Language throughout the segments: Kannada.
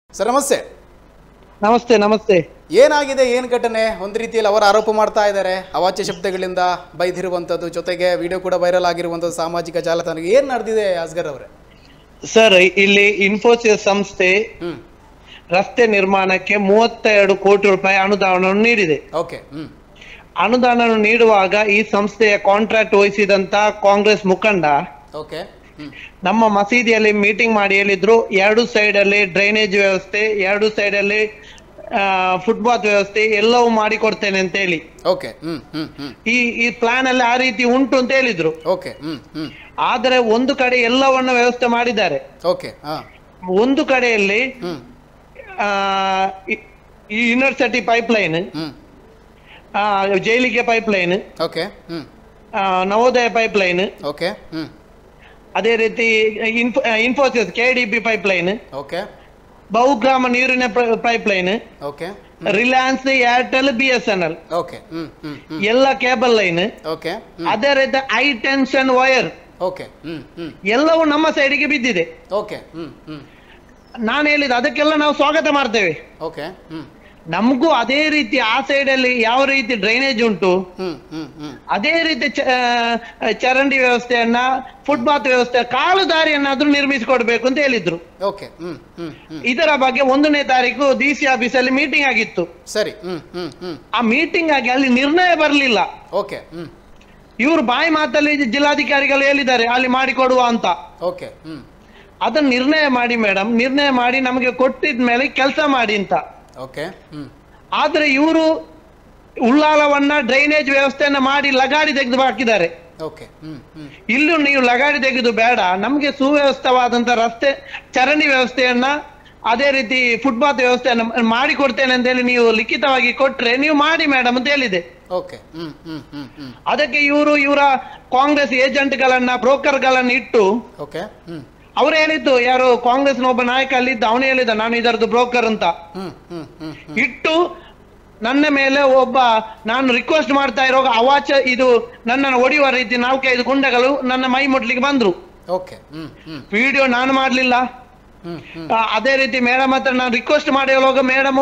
ಸರ್ ನಮಸ್ತೆ ನಮಸ್ತೆ ನಮಸ್ತೆ ಏನಾಗಿದೆ ಏನು ಘಟನೆ ಒಂದು ರೀತಿಯಲ್ಲಿ ಅವರು ಆರೋಪ ಮಾಡ್ತಾ ಇದ್ದಾರೆ ಅವಾಚ್ಯ ಶಬ್ದಗಳಿಂದ ಬೈದಿರುವಂಥದ್ದು ಜೊತೆಗೆ ವಿಡಿಯೋ ಕೂಡ ವೈರಲ್ ಆಗಿರುವಂಥದ್ದು ಸಾಮಾಜಿಕ ಜಾಲತಾಣ ಏನು ನಡೆದಿದೆ ಅಸ್ಗರ್ ಅವರೇ ಸರ್ ಇಲ್ಲಿ ಇನ್ಫೋಸಿಸ್ ಸಂಸ್ಥೆ ಹ್ಮ್ ರಸ್ತೆ ನಿರ್ಮಾಣಕ್ಕೆ ಮೂವತ್ತೆರಡು ಕೋಟಿ ರೂಪಾಯಿ ಅನುದಾನವನ್ನು ನೀಡಿದೆ ಓಕೆ ಹ್ಮ್ ಅನುದಾನ ನೀಡುವಾಗ ಈ ಸಂಸ್ಥೆಯ ಕಾಂಟ್ರಾಕ್ಟ್ ವಹಿಸಿದಂತ ಕಾಂಗ್ರೆಸ್ ಮುಖಂಡ ಓಕೆ ಹ್ಮ್ ನಮ್ಮ ಮಸೀದಿಯಲ್ಲಿ ಮೀಟಿಂಗ್ ಮಾಡಿ ಹೇಳಿದ್ರು ಎರಡು ಸೈಡ್ ಅಲ್ಲಿ ಡ್ರೈನೇಜ್ ವ್ಯವಸ್ಥೆ ಎರಡು ಸೈಡ್ ಅಲ್ಲಿ ಫುಟ್ಪಾತ್ ವ್ಯವಸ್ಥೆ ಎಲ್ಲವೂ ಮಾಡಿಕೊಡ್ತೇನೆ ಅಂತ ಹೇಳಿ ಓಕೆ ಹ್ಮ್ ಹ್ಮ್ ಹ್ಮ್ ಈ ಈ ಪ್ಲಾನ್ ಅಲ್ಲಿ ಆ ರೀತಿ ಉಂಟು ಅಂತ ಹೇಳಿದ್ರು ಓಕೆ ಹ್ಮ್ ಹ್ಮ್ ಆದರೆ ಒಂದು ಕಡೆ ಎಲ್ಲವನ್ನ ವ್ಯವಸ್ಥೆ ಮಾಡಿದ್ದಾರೆ ಓಕೆ ಹಾಂ ಒಂದು ಕಡೆಯಲ್ಲಿ ಹ್ಮ್ ಆ, ಈ- ಈ ಯೂನಿವರ್ಸಿಟಿ ಪೈಪ್ ಲೈನ್ ಹ್ಮ್ ಜೈಲಿಗೆ ಪೈಪ್ ಲೈನ್ ಓಕೆ ಹ್ಮ್ ನವೋದಯ ಪೈಪ್ ಲೈನ್ ಓಕೆ ಹ್ಮ್ ಅದೇ ರೀತಿ info Infosys K D B pipeline okay ಬಹುಗ್ರಾಮ ನೀರಿನ pipeline okay Reliance Airtel B S N L okay ಹ್ಮ್ ಹ್ಮ್ ಹ್ಮ್ ಎಲ್ಲ ಕೇಬಲ್ ಲೈನ್ ಓಕೆ ಹ್ಮ್ ಅದೇ ರೀತಿ ಹೈ ಟೆನ್ಷನ್ ವೈರ್ ಓಕೆ ಹ್ಮ್ ಹ್ಮ್ ಎಲ್ಲವೂ ನಮ್ಮ ಸೈಡಿಗೆ ಬಿದ್ದಿದೆ ಓಕೆ ಹ್ಮ್ ಹ್ಮ್ ನಾನು ಹೇಳಿದ ಅದಕ್ಕೆಲ್ಲ ನಾವು ಸ್ವಾಗತ ಮಾಡ್ತೇವೆ ಓಕೆ ಹ್ಮ್ ನಮಗೂ ಅದೇ ರೀತಿ ಆ ಸೈಡ್ ಅಲ್ಲಿ ಯಾವ ರೀತಿ ಡ್ರೈನೇಜ್ ಉಂಟು ಹ್ಮ್ ಹ್ಮ್ ಹ್ಮ್ ಅದೇ ರೀತಿ ಚ- ಆ, ಚರಂಡಿ ವ್ಯವಸ್ಥೆಯನ್ನ ಫುಟ್ಪಾತ್ ವ್ಯವಸ್ಥೆ ಕಾಲು ದಾರಿಯನ್ನಾದ್ರೂ ನಿರ್ಮಿಸಿಕೊಡ್ಬೇಕು ಅಂತ ಹೇಳಿದ್ರು ಓಕೆ ಹ್ಮ್ ಹ್ಮ್ ಹ್ಮ್ ಇದರ ಬಗ್ಗೆ ಒಂದನೇ ತಾರೀಕು ಡಿ ಸಿ ಆಫೀಸ್ ಅಲ್ಲಿ ಮೀಟಿಂಗ್ ಆಗಿತ್ತು ಸರಿ ಹ್ಮ್ ಹ್ಮ್ ಹ್ಮ್ ಆ ಮೀಟಿಂಗ್ ಆಗಿ ಅಲ್ಲಿ ನಿರ್ಣಯ ಬರಲಿಲ್ಲ ಓಕೆ ಹ್ಮ್ ಇವರು ಬಾಯಿ ಮಾತಲ್ಲಿ ಜಿಲ್ಲಾಧಿಕಾರಿಗಳು ಹೇಳಿದ್ದಾರೆ ಅಲ್ಲಿ ಮಾಡಿಕೊಡುವ ಅಂತ ಓಕೆ ಹ್ಮ್ ಅದನ್ನ ನಿರ್ಣಯ ಮಾಡಿ ಮೇಡಮ್ ನಿರ್ಣಯ ಮಾಡಿ ನಮಗೆ ಕೊಟ್ಟಿದ ಮೇಲೆ ಕೆಲಸ ಮಾಡಿ ಅಂತ ಓಕೆ ಹ್ಮ್ ಆದ್ರೆ ಇವರು ಉಳ್ಳಾಲವನ್ನ ಡ್ರೈನೇಜ್ ವ್ಯವಸ್ಥೆಯನ್ನ ಮಾಡಿ ಲಗಾಡಿ ತೆಗೆದು ಹಾಕಿದ್ದಾರೆ ಓಕೆ ಹ್ಮ್ ಹ್ಮ್ ಇಲ್ಲೂ ನೀವು ಲಗಾಡಿ ತೆಗೆದು ಬೇಡ ನಮ್ಗೆ ಸುವ್ಯವಸ್ಥವಾದಂತ ರಸ್ತೆ ಚರಂಡಿ ವ್ಯವಸ್ಥೆಯನ್ನ ಅದೇ ರೀತಿ ಫುಟ್ಪಾತ್ ವ್ಯವಸ್ಥೆಯನ್ನ ಮಾಡಿಕೊಡ್ತೇನೆ ಅಂತ ಹೇಳಿ ನೀವು ಲಿಖಿತವಾಗಿ ಕೊಟ್ರೆ ನೀವು ಮಾಡಿ ಮೇಡಮ್ ಅಂತ ಹೇಳಿದೆ ಓಕೆ ಹ್ಮ್ ಹ್ಮ್ ಹ್ಮ್ ಹ್ಮ್ ಅದಕ್ಕೆ ಇವರು ಇವರ ಕಾಂಗ್ರೆಸ್ ಏಜೆಂಟ್ಗಳನ್ನ ಬ್ರೋಕರ್ಗಳನ್ನ ಇಟ್ಟು ಓಕೆ ಹ್ಮ್ ಅವ್ರು ಹೇಳಿದ್ದು ಯಾರು ಕಾಂಗ್ರೆಸ್ನ ಒಬ್ಬ ನಾಯಕ ಅಲ್ಲಿದ್ದ ಅವನು ಹೇಳಿದ ನಾನು ಇದರದ್ದು ಬ್ರೋಕರ್ ಅಂತ ಹ್ಮ್ ಹ್ಮ್ ಹ್ಮ್ ಹ್ಮ್ ಇಟ್ಟು ನನ್ನ ಮೇಲೆ ಒಬ್ಬ ನಾನು ರಿಕ್ವೆಸ್ಟ್ ಮಾಡ್ತಾ ಇರೋ ಅವಾಚ ಇದು ನನ್ನನ್ನು ಹೊಡೆಯುವ ರೀತಿ ನಾಲ್ಕೈದು ಗುಂಡಗಳು ನನ್ನ ಮೈ ಮುಟ್ಲಿಕ್ಕೆ ಬಂದ್ರು ಓಕೆ ಹ್ಮ್ ಹ್ಮ್ ವಿಡಿಯೋ ನಾನು ಮಾಡ್ಲಿಲ್ಲ ಹ್ಮ್ ಹ್ಮ್ ಆ, ಅದೇ ರೀತಿ ಮೇಡಮ್ ಹತ್ರ ನಾನು ರಿಕ್ವೆಸ್ಟ್ ಮಾಡಿ ಹೇಳುವಾಗ ಮೇಡಮ್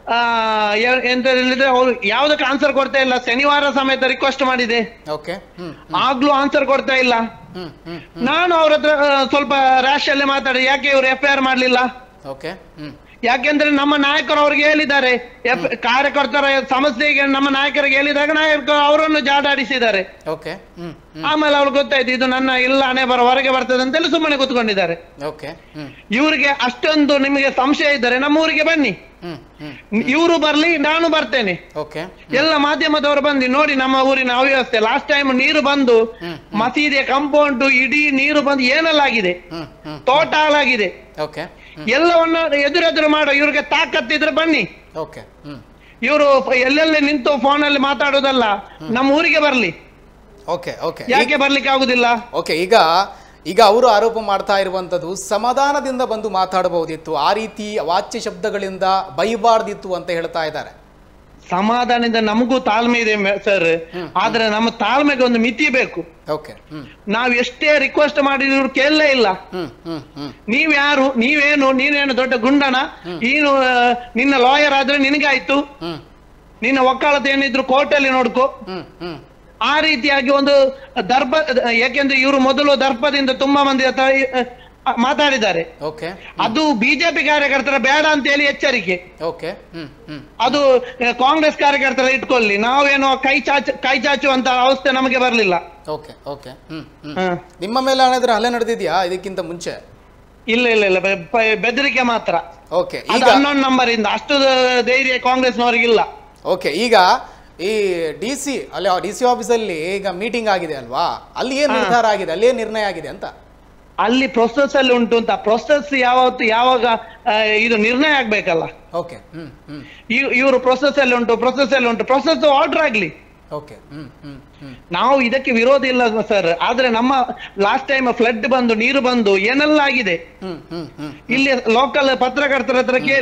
ಎಂತ ಹೇಳಿದ್ರೆ ಅವರು ಯಾವ್ದಕ್ಕೆ ಆನ್ಸರ್ ಕೊಡ್ತಾ ಇಲ್ಲ ಶನಿವಾರ ಸಮೇತ ರಿಕ್ವೆಸ್ಟ್ ಮಾಡಿದೆ ಓಕೆ ಹ್ಮ್ ಆಗ್ಲೂ ಆನ್ಸರ್ ಕೊಡ್ತಾ ಇಲ್ಲ ಹ್ಮ್ ಹ್ಮ್ ನಾನು ಅವ್ರ ಹತ್ರ ಆ, ಸ್ವಲ್ಪ ರ್ಯಾಶ್ ಅಲ್ಲೇ ಮಾತಾಡಿ ಯಾಕೆ ಇವರು ಎಫ್ ಐ ಆರ್ ಮಾಡ್ಲಿಲ್ಲ ಓಕೆ ಹ್ಮ್ ಯಾಕೆಂದ್ರೆ ನಮ್ಮ ನಾಯಕರು ಅವ್ರಿಗೆ ಹೇಳಿದ್ದಾರೆ ಎಫ್- ಕಾರ್ಯಕರ್ತರ ಸಮಸ್ಯೆಗೆ ನಮ್ಮ ನಾಯಕರಿಗೆ ಹೇಳಿದಾಗ ನಾಯಕರು ಅವರನ್ನು ಜಾಡಾಡಿಸಿದ್ದಾರೆ ಓಕೆ ಹ್ಮ್ ಹ್ಮ್ ಆಮೇಲೆ ಅವ್ರಿಗೆ ಗೊತ್ತಾಯ್ತು ಇದು ನನ್ನ ಇಲ್ಲ ಹಣೆ ಬರ ಹೊರಗೆ ಬರ್ತದೆ ಅಂತೇಳಿ ಸುಮ್ಮನೆ ಕೂತ್ಕೊಂಡಿದ್ದಾರೆ ಓಕೆ ಹ್ಮ್ ಇವರಿಗೆ ಅಷ್ಟೊಂದು ನಿಮಗೆ ಸಂಶಯ ಇದ್ದರೆ ನಮ್ಮ ಊರಿಗೆ ಬನ್ನಿ ಹ್ಮ್ ಹ್ಮ್ ಇವರು ಬರ್ಲಿ ನಾನು ಬರ್ತೇನೆ ಓಕೆ ಎಲ್ಲ ಮಾಧ್ಯಮದವರು ಬಂದು ನೋಡಿ ನಮ್ಮ ಊರಿನ ಅವ್ಯವಸ್ಥೆ ಲಾಸ್ಟ್ ಟೈಮ್ ನೀರು ಬಂದು ಹ್ಮ್. ಮಸೀದಿಯ ಕಂಪೌಂಡ್ ಇಡೀ ನೀರು ಬಂದು ಏನೆಲ್ಲ ಆಗಿದೆ ಹ್ಮ್ ಹ್ಮ್ ತೋಟ ಹಾಳಾಗಿದೆ ಓಕೆ ಹ್ಮ್ ಎಲ್ಲವನ್ನ ಎದುರೆದುರು ಮಾಡೋ ಇವ್ರಿಗೆ ತಾಕತ್ತಿದ್ರೆ ಬನ್ನಿ ಓಕೆ ಹ್ಮ್ ಇವರು ಎಲ್ಲೆಲ್ಲಿ ನಿಂತು ಫೋನಲ್ಲಿ ಮಾತಾಡೋದಲ್ಲ ನಮ್ಮ ಊರಿಗೆ ಬರ್ಲಿ ಓಕೆ ಓಕೆ ಯಾಕೆ ಬರ್ಲಿಕ್ಕೆ ಆಗುದಿಲ್ಲ ಓಕೆ ಈಗ ಈಗ ಅವರು ಆರೋಪ ಮಾಡ್ತಾ ಇರುವಂಥದ್ದು ಸಮಾಧಾನದಿಂದ ಬಂದು ಮಾತಾಡಬಹುದಿತ್ತು ಆ ರೀತಿ ವಾಚ್ಯ ಶಬ್ದಗಳಿಂದ ಬೈಬಾರ್ದಿತ್ತು ಅಂತ ಹೇಳ್ತಾ ಇದ್ದಾರೆ ಸಮಾಧಾನದಿಂದ ನಮಗೂ ತಾಳ್ಮೆ ಇದೆ ಸರ್ ಆದ್ರೆ ನಮ್ಮ ತಾಳ್ಮೆಗೆ ಒಂದು ಮಿತಿ ಬೇಕು ಓಕೆ ಹ್ಮ್ ನಾವ್ ಎಷ್ಟೇ ರಿಕ್ವೆಸ್ಟ್ ಮಾಡಿದ್ರು ಕೇಳಲೇ ಇಲ್ಲ ಹ್ಮ್ ಹ್ಮ್ ಹ್ಮ್ ನೀವ್ ಯಾರು ನೀವೇನು ನೀನೇನು ದೊಡ್ಡ ಗುಂಡನ ನೀನು ಆ, ನಿನ್ನ ಲಾಯರ್ ಆದ್ರೆ ನಿನಗಾಯ್ತು ಹ್ಮ್ ನಿನ್ನ ಒಕ್ಕಾಳತೆ ಏನಿದ್ರು ಕೋರ್ಟಲ್ಲಿ ನೋಡ್ಕೋ ಹ್ಮ್ ಹ್ಮ್ ಆ ರೀತಿಯಾಗಿ ಒಂದು ದರ್ಪ ಯಾಕೆಂದ್ರೆ ಇವರು ಮೊದಲು ದರ್ಪದಿಂದ ತುಂಬಾ ಮಂದಿ ಹತ್ರ ಆ, ಮಾತಾಡಿದ್ದಾರೆ ಓಕೆ ಅದು ಬಿಜೆಪಿ ಕಾರ್ಯಕರ್ತರ ಬೇಡ ಅಂತ ಹೇಳಿ ಎಚ್ಚರಿಕೆ ಓಕೆ ಹ್ಮ್ ಹ್ಮ್ ಅದು ಆ, ಕಾಂಗ್ರೆಸ್ ಕಾರ್ಯಕರ್ತರ ಇಟ್ಕೊಳ್ಳಿ ನಾವೇನೋ ಕೈ ಚಾಚು ಕೈ ಚಾಚುವಂತ ಅವಸ್ಥೆ ನಮಗೆ ಬರ್ಲಿಲ್ಲ ಓಕೆ ಓಕೆ ಹ್ಮ್ ಹ್ಮ್ ಹ. ನಿಮ್ಮ ಮೇಲೆ ಏನಾದ್ರೂ ಹಲ್ಲೆ ನಡೆದಿದ್ಯಾ ಇದಕ್ಕಿಂತ ಮುಂಚೆ ಇಲ್ಲ ಇಲ್ಲ ಇಲ್ಲ ಬೆ- ಬೆ- ಬೆದರಿಕೆ ಮಾತ್ರ ಓಕೆ ಅದು ಈಗ ಹನ್ನೊಂದು ನಂಬರ್ ಇಂದ ಅಷ್ಟು ಧೈರ್ಯ ಕಾಂಗ್ರೆಸ್ನವರಿಗಿಲ್ಲ ಓಕೆ ಈಗ ಈ ಡಿ ಸಿ ಅಲ್ಲಿ ಡಿ ಸಿ ಆಫೀಸಲ್ಲಿ ಈಗ ಮೀಟಿಂಗ್ ಆಗಿದೆ ಅಲ್ವಾ ಅಲ್ಲಿ ಏನ್ ನಿರ್ಧಾರ ಆಗಿದೆ ಅಲ್ಲಿ ಏನ್ ನಿರ್ಣಯ ಆಗಿದೆ ಅಂತ ಅಲ್ಲಿ ಪ್ರೊಸೆಸ್ ಅಲ್ಲಿ ಉಂಟು ಅಂತ ಪ್ರೊಸೆಸ್ ಯಾವತ್ತು ಯಾವಾಗ ಆ, ಇದು ನಿರ್ಣಯ ಆಗ್ಬೇಕಲ್ಲ ಓಕೆ ಹ್ಮ್ ಹ್ಮ್ ಇವರು ಪ್ರೊಸೆಸ್ ಅಲ್ಲಿ ಉಂಟು ಪ್ರೊಸೆಸ್ ಅಲ್ಲಿ ಉಂಟು ಪ್ರೊಸೆಸ್ ಆರ್ಡರ್ ಆಗ್ಲಿ ಓಕೆ ಹ್ಮ್ ಹ್ಮ್ ಹ್ಮ್ ನಾವು ಇದಕ್ಕೆ ವಿರೋಧ ಇಲ್ಲ ಸರ್ ಆದ್ರೆ ನಮ್ಮ ಲಾಸ್ಟ್ ಟೈಮ್ ಫ್ಲಡ್ ಬಂದು ನೀರು ಬಂದು ಏನೆಲ್ಲ ಆಗಿದೆ ಹ್ಮ್ ಹ್ಮ್ ಹ್ಮ್ ಇಲ್ಲಿ ಲೋಕಲ್ ಪತ್ರಕರ್ತರ ಹತ್ರ ಕೇಳಿ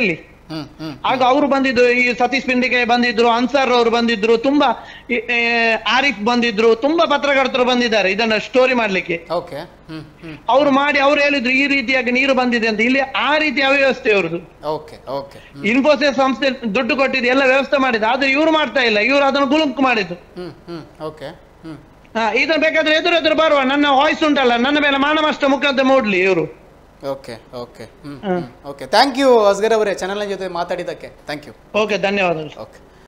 ಹ್ಮ್ ಹ್ಮ್ ಆಗ ಅವರು ಬಂದಿದ್ರು ಈ ಸತೀಶ್ ಪಿಂಡಿಗೆ ಬಂದಿದ್ರು ಅನ್ಸಾರ್ ಅವರು ಬಂದಿದ್ರು ತುಂಬಾ ಈ, ಏ, ಆರಿಫ್ ಬಂದಿದ್ರು ತುಂಬಾ ಪತ್ರಕರ್ತರು ಬಂದಿದ್ದಾರೆ ಇದನ್ನ ಸ್ಟೋರಿ ಮಾಡ್ಲಿಕ್ಕೆ ಓಕೆ ಹ್ಮ್ ಹ್ಮ್ ಅವ್ರು ಮಾಡಿ ಅವ್ರು ಹೇಳಿದ್ರು ಈ ರೀತಿಯಾಗಿ ನೀರು ಬಂದಿದೆ ಅಂತ ಇಲ್ಲಿ ಆ ರೀತಿ ಅವ್ಯವಸ್ಥೆ ಅವ್ರದ್ದು ಓಕೆ ಓಕೆ ಇನ್ಫೋಸಿಸ್ ಸಂಸ್ಥೆ ದುಡ್ಡು ಕೊಟ್ಟಿದ್ದು ಎಲ್ಲ ವ್ಯವಸ್ಥೆ ಮಾಡಿದ್ದು ಆದ್ರೆ ಇವ್ರು ಮಾಡ್ತಾ ಇಲ್ಲ ಇವ್ರು ಅದನ್ನು ಗುಳುಂಕು ಮಾಡಿದ್ದು ಹ್ಮ್ ಹ್ಮ್ ಓಕೆ ಹ್ಮ್ ಹಾ ಇದನ್ನ ಬೇಕಾದ್ರೆ ಎದುರು ಎದುರು ಬರುವ ನನ್ನ ವಾಯ್ಸ್ ಉಂಟಲ್ಲ ನನ್ನ ಮೇಲೆ ಮಾನನಷ್ಟ ಮುಖಾಂತರ ಮೂಡ್ಲಿ ಇವರು ಓಕೆ ಓಕೆ ಹ್ಮ್ ಓಕೆ ಥ್ಯಾಂಕ್ ಯು ಅಸ್ಗರ್ ಅವರೇ ಚಾನಲ್ನ ಜೊತೆ ಮಾತಾಡಿದ್ದಕ್ಕೆ ಥ್ಯಾಂಕ್ ಯು ಓಕೆ ಧನ್ಯವಾದಗಳು ಓಕೆ